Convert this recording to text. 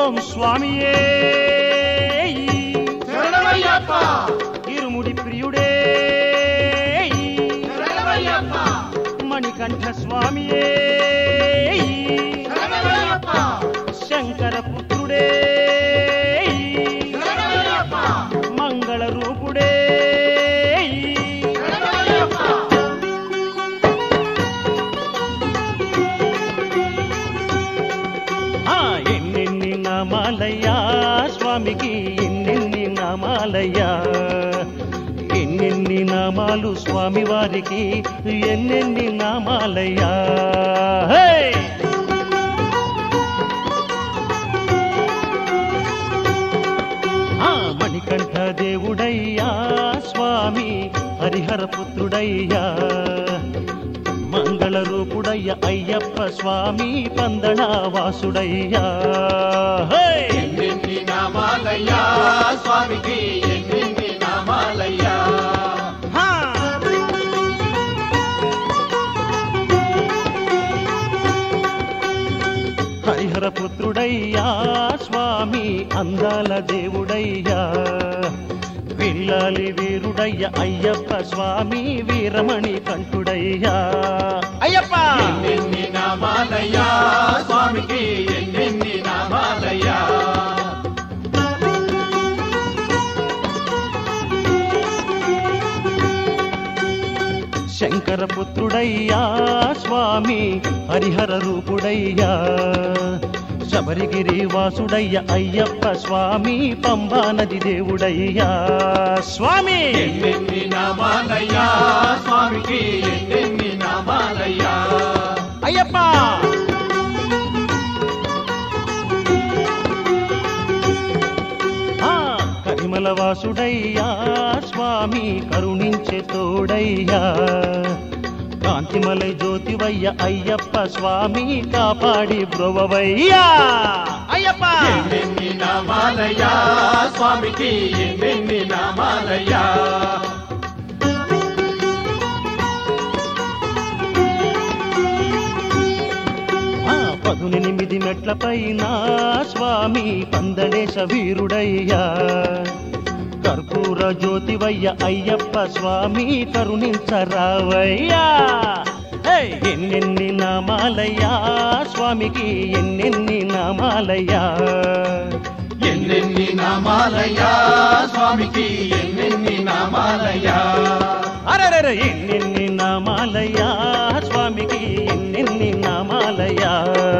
ఓం స్వామియే శరణమయ్యప్ప ఇరుముడి ప్రియుడే శరణమయ్యప్ప మణికంఠ స్వామియే శరణమయ్యప్ప శంకర పుత్రుడే శరణమయ్యప్ప మంగళ రూపుడే శరణమయ్యప్ప ఆ ఎన్నెన్ని నామాలయ్యా స్వామికి ఎన్నెన్ని నామాలయ్యా ఎన్నెన్ని నామాలు స్వామి వారికి ఎన్నెన్ని నామాలయ్యా హే! ఆ మణికంఠ దేవుడయ్యా స్వామి హరిహర పుత్రుడయ్యా మంగళ రూపుడయ్య అయ్యప్ప స్వామి పందడా వాసుడయ్యా హే! ఎన్నెన్ని నామాలయ్యా స్వామికి ఎన్నెన్ని నామాలయ్యా హా! హరిహర పుత్రుడయ్యా స్వామి అందాల దేవుడయ్యా విల్లాలి వీరుడయ్య అయ్యప్ప స్వామి వీరమణి కంఠుడయ్యా అయ్యప్ప ఎన్నెన్ని నామాలయ్యా స్వామికి ఎన్నెన్ని నామాలయ్యా శంకర పుత్రుడయ్యా స్వామి హరిహర రూపుడయ్యా శబరిగిరి వాసుడయ్య అయ్యప్ప స్వామి పంబా నది దేవుడయ్యా స్వామి ఎన్నెన్ని నామాలయ్యా స్వామికి ఎన్నెన్ని నామాలయ్యా అయ్యప్ప ఆ, కరిమల వాసుడయ్యా స్వామి కరుణించే తోడయ్యా కాంతిమలై జ్యోతివయ్య అయ్యప్ప స్వామి కాపాడి బ్రొవవయ్యా అయ్యప్ప ఎన్నెన్ని నామాలయ్యా స్వామికి ఎన్నెన్ని నామాలయ్యా ఆ పదునెనిమిది మెట్ల పైన స్వామి పందడేశ వీరుడయ్యా కర్పూర జ్యోతివయ్య అయ్యప్ప స్వామి కరుణించరావయ్యా హే! ఎన్నెన్ని నామాలయ్యా స్వామికి ఎన్నెన్ని నామాలయ్యా ఎన్నెన్ని నామాలయ్యా స్వామికి ఎన్నెన్ని నామాలయ్యా అరెరెరె ఎన్నెన్ని నామాలయ్యా స్వామికి ఎన్నెన్ని నామాలయ్యా